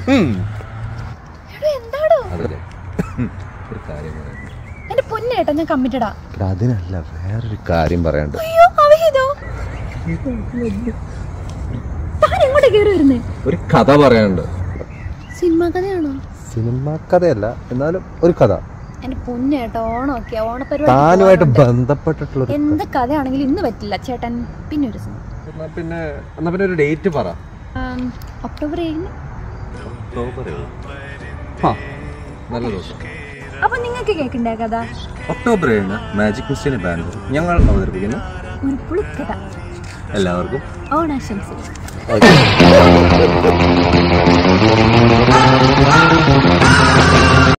എടോ എന്താടോ അതല്ലേ ഒരു കാര്യം പറയാം എന്റെ പൊന്നേട്ടാ ഞാൻ കമ്മിറ്റഡാ അതിനല്ല വേറൊരു കാര്യം പറയാണ്ട് അയ്യോ അവഹിതോ താൻ എങ്ങോട്ടാ കയറി വരുന്നേ ഒരു കഥ പറയാനുണ്ട് സിനിമ കഥയാണോ സിനിമ കഥയല്ല എന്നാലും ഒരു കഥ എന്റെ പൊന്നേട്ടാ ഓണമൊക്കെ ഓണപ്പരിപാടി താനുമായിട്ട് ബന്ധപ്പെട്ടിട്ടുള്ള ഒരു എന്ത് കഥയാണെങ്കിലും ഇന്ന് പറ്റില്ല ചേട്ടൻ പിന്നെ ഒരു ദിവസം എന്നാ പിന്നെ എന്നാ പിന്നെ ഒരു ഡേറ്റ് പറ ആം, ഒക്ടോബർ ഏഴിന് ആ, നല്ല ദിവസം അപ്പൊ നിങ്ങൾക്ക് കേൾക്കണ്ടേ കഥ ഒക്ടോബർ ഏഴിന് മാജിക് ക്രിസ്ത്യൻ ബാനർ ഞങ്ങൾ അവതരിപ്പിക്കുന്നു ഒരു പുളിക്കഥ എല്ലാവർക്കും ഓണാശംസകൾ